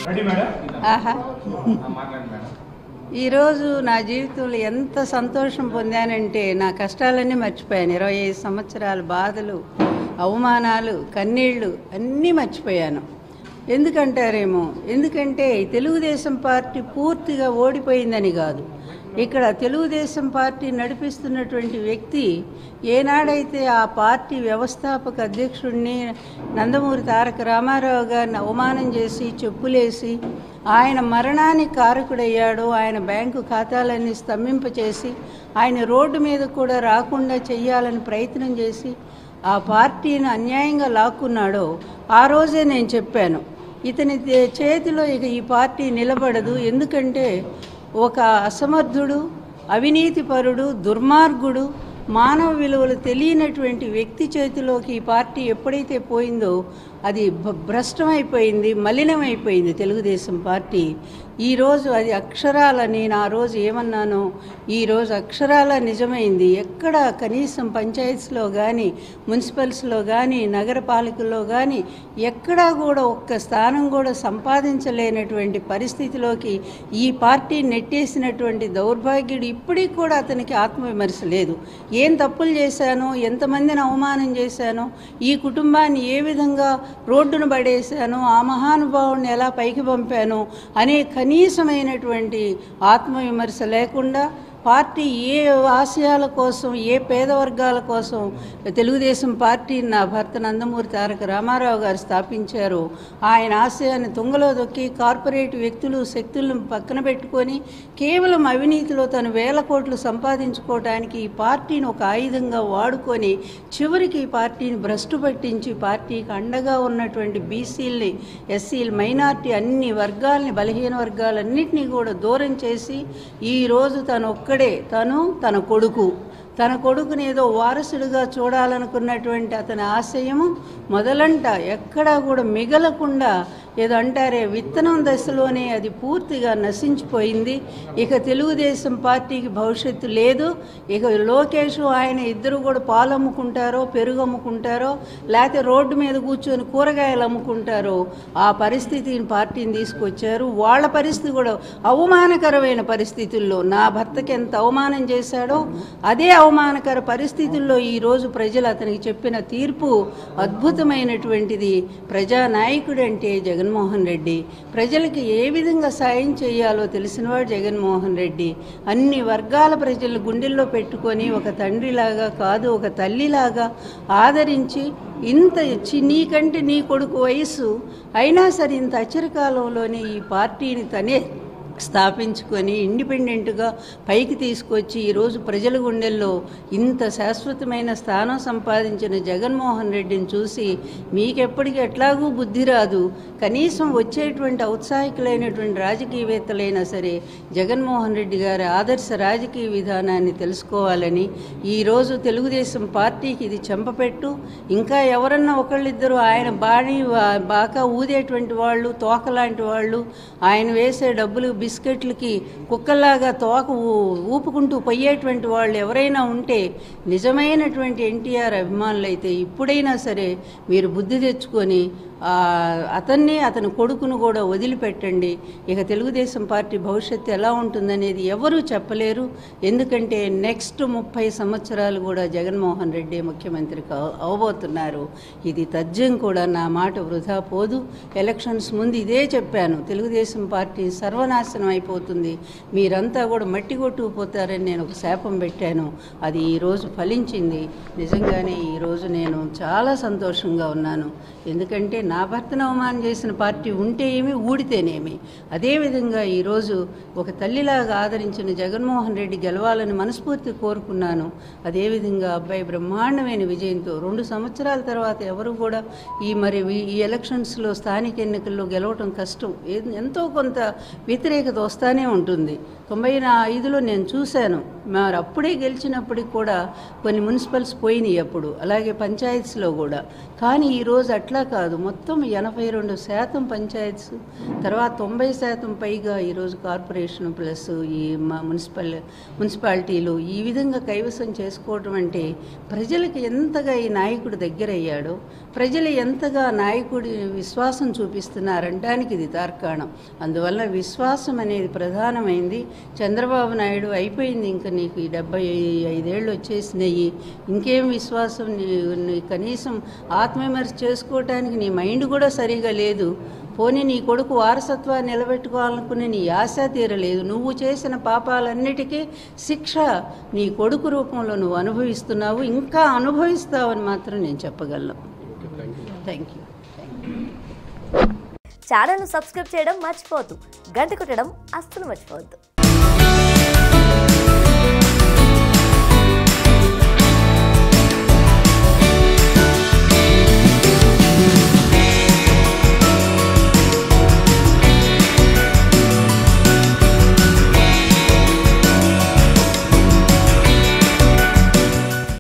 ready madam ఆహా మాట్లాడండి madam ఈరోజు నా జీవితంలో ఎంత సంతోషం పొందానంటే నా కష్టాలన్నీ మర్చిపోయాను ఇరవై ఐదు సంవత్సరాల బాధలు అవమానాలు కన్నీళ్ళు అన్నీ మర్చిపోయాను ఎందుకంటారేమో ఎందుకంటే తెలుగుదేశం పార్టీ పూర్తిగా ఓడిపోయిందని కాదు ఇక్కడ తెలుగుదేశం పార్టీ నడిపిస్తున్నటువంటి వ్యక్తి ఏనాడైతే ఆ పార్టీ వ్యవస్థాపక అధ్యక్షుడిని నందమూరి తారక రామారావు గారిని అవమానం చేసి చెప్పులేసి ఆయన మరణానికి కారకుడయ్యాడు ఆయన బ్యాంకు ఖాతాలన్నీ స్తంభింపచేసి ఆయన రోడ్డు మీద కూడా రాకుండా చెయ్యాలని ప్రయత్నం చేసి ఆ పార్టీని అన్యాయంగా లాక్కున్నాడో ఆ రోజే నేను చెప్పాను ఇతని తే- చేతిలో ఇక ఈ పార్టీ నిలబడదు ఎందుకంటే ఒక అసమర్థుడు అవినీతిపరుడు దుర్మార్గుడు మానవ విలువలు తెలియనటువంటి వ్యక్తి చేతిలోకి ఈ పార్టీ ఎప్పుడైతే పోయిందో అది భ- భ్రష్టమైపోయింది మలినమైపోయింది తెలుగుదేశం పార్టీ ఈరోజు అది అక్షరాల నేను ఆ రోజు ఏమన్నానో ఈరోజు అక్షరాల నిజమైంది ఎక్కడ కనీసం పంచాయత్స్లో కానీ మున్సిపల్స్లో కానీ నగరపాలికల్లో కానీ ఎక్కడా కూడా ఒక్క స్థానం కూడా సంపాదించలేనటువంటి పరిస్థితిలోకి ఈ పార్టీ నెట్టేసినటువంటి దౌర్భాగ్యుడు ఇప్పటికి కూడా అతనికి ఆత్మవిమర్శ లేదు ఏం తప్పులు చేశానో ఎంతమందిని అవమానం చేశానో ఈ కుటుంబాన్ని ఏ విధంగా రోడ్డును పడేశానో ఆ మహానుభావుడిని ఎలా పైకి పంపానో అనే కనీసమైనటువంటి ఆత్మవిమర్శ లేకుండా పార్టీ ఏ ఆశయాల కోసం ఏ పేద వర్గాల కోసం తెలుగుదేశం పార్టీని నా భర్త నందమూరి తారక రామారావు గారు స్థాపించారు ఆయన ఆశయాన్ని తుంగలో దొక్కి కార్పొరేట్ వ్యక్తులు శక్తులను పక్కన పెట్టుకొని కేవలం అవినీతిలో తను వేల కోట్లు సంపాదించుకోవడానికి ఈ పార్టీని ఒక ఆయుధంగా వాడుకొని చివరికి ఈ పార్టీని భ్రష్టు పట్టించి పార్టీకి అండగా ఉన్నటువంటి బీసీల్ని ఎస్సీలు మైనార్టీ అన్ని వర్గాల్ని బలహీన వర్గాలన్నింటినీ కూడా దూరం చేసి ఈరోజు తను ఒక్కడే తను తన కొడుకు తన కొడుకుని ఏదో వారసుడిగా చూడాలనుకున్నటువంటి అతని ఆశయము మొదలంట ఎక్కడా కూడా మిగలకుండా ఏదో అంటారే విత్తనం దశలోనే అది పూర్తిగా నశించిపోయింది ఇక తెలుగుదేశం పార్టీకి భవిష్యత్తు లేదు ఇక లోకేష్ ఆయన ఇద్దరు కూడా పాలు అమ్ముకుంటారో పెరుగు అమ్ముకుంటారో లేకపోతే రోడ్డు మీద కూర్చొని కూరగాయలు అమ్ముకుంటారో ఆ పరిస్థితిని పార్టీని తీసుకొచ్చారు వాళ్ళ పరిస్థితి కూడా అవమానకరమైన పరిస్థితుల్లో నా భర్తకి ఎంత అవమానం చేశాడో అదే అవమానకర పరిస్థితుల్లో ఈరోజు ప్రజలు అతనికి చెప్పిన తీర్పు అద్భుతమైనటువంటిది ప్రజానాయకుడు అంటే జగన్మోహన్ రెడ్డి ప్రజలకి ఏ విధంగా సాయం చేయాలో తెలిసినవాడు జగన్మోహన్ రెడ్డి అన్ని వర్గాల ప్రజలు గుండెల్లో పెట్టుకొని ఒక తండ్రిలాగా కాదు ఒక తల్లిలాగా ఆదరించి ఇంత చి- నీకంటే నీ కొడుకు వయసు అయినా సరే ఇంత అచిరకాలంలోనే ఈ పార్టీని తనే స్థాపించుకొని ఇండిపెండెంట్గా పైకి తీసుకొచ్చి ఈరోజు ప్రజల గుండెల్లో ఇంత శాశ్వతమైన స్థానం సంపాదించిన జగన్మోహన్ రెడ్డిని చూసి మీకెప్పటికీ ఎట్లాగూ బుద్ధి రాదు కనీసం వచ్చేటువంటి ఔత్సాహికులైనటువంటి రాజకీయవేత్తలైనా సరే జగన్మోహన్ రెడ్డి గారి ఆదర్శ రాజకీయ విధానాన్ని తెలుసుకోవాలని ఈరోజు తెలుగుదేశం పార్టీకి ఇది చెంపపెట్టు ఇంకా ఎవరన్నా ఒకళ్ళిద్దరు ఆయన బాణి వా- బాగా ఊదేటువంటి వాళ్ళు తోకలాంటి వాళ్ళు ఆయన వేసే డబ్బులు బిస్కెట్లకి కుక్కల్లాగా తోక ఊ- ఊపుకుంటూ పోయేటువంటి వాళ్ళు ఎవరైనా ఉంటే నిజమైనటువంటి ఎన్టీఆర్ అభిమానులు అయితే ఇప్పుడైనా సరే మీరు బుద్ధి తెచ్చుకొని ఆ, అతన్ని అతని కొడుకును కూడా వదిలిపెట్టండి ఇక తెలుగుదేశం పార్టీ భవిష్యత్తు ఎలా ఉంటుందనేది ఎవరూ చెప్పలేరు ఎందుకంటే నెక్స్ట్ ముప్పై సంవత్సరాలు కూడా జగన్మోహన్ రెడ్డి ముఖ్యమంత్రి కా- అవబోతున్నారు ఇది తథ్యం కూడా నా మాట వృధా పోదు ఎలక్షన్స్ ముందు ఇదే చెప్పాను తెలుగుదేశం పార్టీ సర్వనాశనం అయిపోతుంది మీరంతా కూడా మట్టి కొట్టుకుపోతారని నేను ఒక శాపం పెట్టాను అది ఈరోజు ఫలించింది నిజంగానే ఈరోజు నేను చాలా సంతోషంగా ఉన్నాను ఎందుకంటే నా భర్తను అవమానం చేసిన పార్టీ ఉంటే ఏమి ఊడితేనేమి అదేవిధంగా ఈరోజు ఒక తల్లిలాగా ఆదరించిన జగన్మోహన్ రెడ్డి గెలవాలని మనస్ఫూర్తి కోరుకున్నాను అదేవిధంగా అబ్బాయి బ్రహ్మాండమైన విజయంతో రెండు సంవత్సరాల తర్వాత ఎవరు కూడా ఈ మరి ఈ ఎలక్షన్స్లో స్థానిక ఎన్నికల్లో గెలవటం కష్టం ఏ- ఎంతో కొంత వ్యతిరేక వ్యతిరేకత వస్తానే ఉంటుంది తొంభై నా ఐదులో నేను చూశాను మరి అప్పుడే గెలిచినప్పటికి కూడా కొన్ని మున్సిపల్స్ పోయినాయి అప్పుడు అలాగే పంచాయత్స్లో కూడా కానీ ఈరోజు అట్లా కాదు మొత్తం ఎనభై రెండు శాతం పంచాయత్స్ తర్వాత తొంభై శాతం పైగా ఈరోజు కార్పొరేషన్ ప్లస్ ఈ మ- మున్సిపల్ మున్సిపాలిటీలు ఈ విధంగా కైవసం చేసుకోవడం అంటే ప్రజలకు ఎంతగా ఈ నాయకుడు దగ్గరయ్యాడో ప్రజలు ఎంతగా నాయకుడి విశ్వాసం చూపిస్తున్నారంటానికి ఇది తార్కాణం అందువల్ల విశ్వాసం అనేది ప్రధానమైంది చంద్రబాబు నాయుడు అయిపోయింది ఇంకా నీకు ఈ డెబ్బై ఐదేళ్ళు వచ్చేసినాయి ఇంకేం విశ్వాసం నీ నీ కనీసం ఆత్మవిమర్శ చేసుకోవటానికి నీ మైండ్ కూడా సరిగా లేదు పోనీ నీ కొడుకు వారసత్వాన్ని నిలబెట్టుకోవాలనుకునే నీ ఆశ తీరలేదు నువ్వు చేసిన పాపాలన్నిటికీ శిక్ష నీ కొడుకు రూపంలో నువ్వు అనుభవిస్తున్నావు ఇంకా అనుభవిస్తావని మాత్రం నేను చెప్పగలను థ్యాంక్ యూ ఛానల్ను సబ్స్క్రైబ్ చేయడం మర్చిపోవద్దు గంట కొట్టడం అస్సలు మర్చిపోవద్దు